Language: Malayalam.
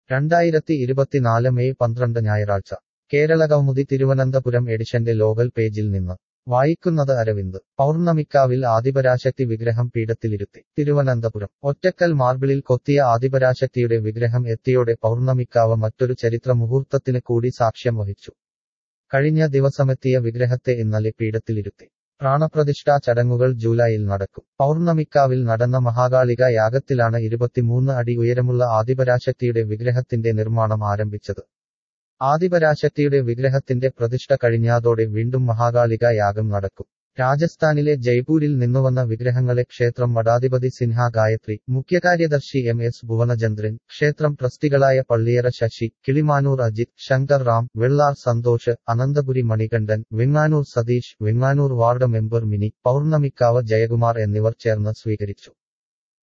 രണ്ടായിരത്തി ഇരുപത്തിനാല് മെയ് പന്ത്രണ്ട് ഞായറാഴ്ച കേരളകൗമുദി തിരുവനന്തപുരം എഡിഷന്റെ ലോകൽ പേജിൽ നിന്ന് വായിക്കുന്നത് അരവിന്ദ് പൗർണമിക്കാവിൽ ആദിപരാശക്തി വിഗ്രഹം പീഠത്തിലിരുത്തി തിരുവനന്തപുരം ഒറ്റക്കൽ മാർബിളിൽ കൊത്തിയ ആദിപരാശക്തിയുടെ വിഗ്രഹം എത്തിയോടെ പൗർണമിക്കാവ് മറ്റൊരു ചരിത്ര മുഹൂർത്തത്തിന് കൂടി സാക്ഷ്യം വഹിച്ചു കഴിഞ്ഞ ദിവസമെത്തിയ വിഗ്രഹത്തെ ഇന്നലെ പീഠത്തിലിരുത്തി പ്രാണപ്രതിഷ്ഠാ ചടങ്ങുകൾ ജൂലൈയിൽ നടക്കും പൗർണമിക്കാവിൽ നടന്ന മഹാകാളിക യാഗത്തിലാണ് ഇരുപത്തിമൂന്ന് അടി ഉയരമുള്ള ആദിപരാശക്തിയുടെ വിഗ്രഹത്തിന്റെ നിർമ്മാണം ആരംഭിച്ചത് ആദിപരാശക്തിയുടെ വിഗ്രഹത്തിന്റെ പ്രതിഷ്ഠ കഴിഞ്ഞാതോടെ വീണ്ടും മഹാകാളിക യാഗം നടക്കും രാജസ്ഥാനിലെ ജയ്പൂരിൽ നിന്നുവന്ന വിഗ്രഹങ്ങളെ ക്ഷേത്രം മഠാധിപതി സിൻഹ ഗായത്രി മുഖ്യകാര്യദർശി എം എസ് ഭുവനചന്ദ്രൻ ക്ഷേത്രം ട്രസ്റ്റികളായ പള്ളിയറ ശശി കിളിമാനൂർ അജിത് ശങ്കർ റാം വെള്ളാർ സന്തോഷ് അനന്തപുരി മണികണ്ഠൻ വെങ്ങാനൂർ സതീഷ് വെങ്ങാനൂർ വാർഡ് മെമ്പർ മിനി പൗർണമിക്കാവ് ജയകുമാർ എന്നിവർ ചേർന്ന് സ്വീകരിച്ചു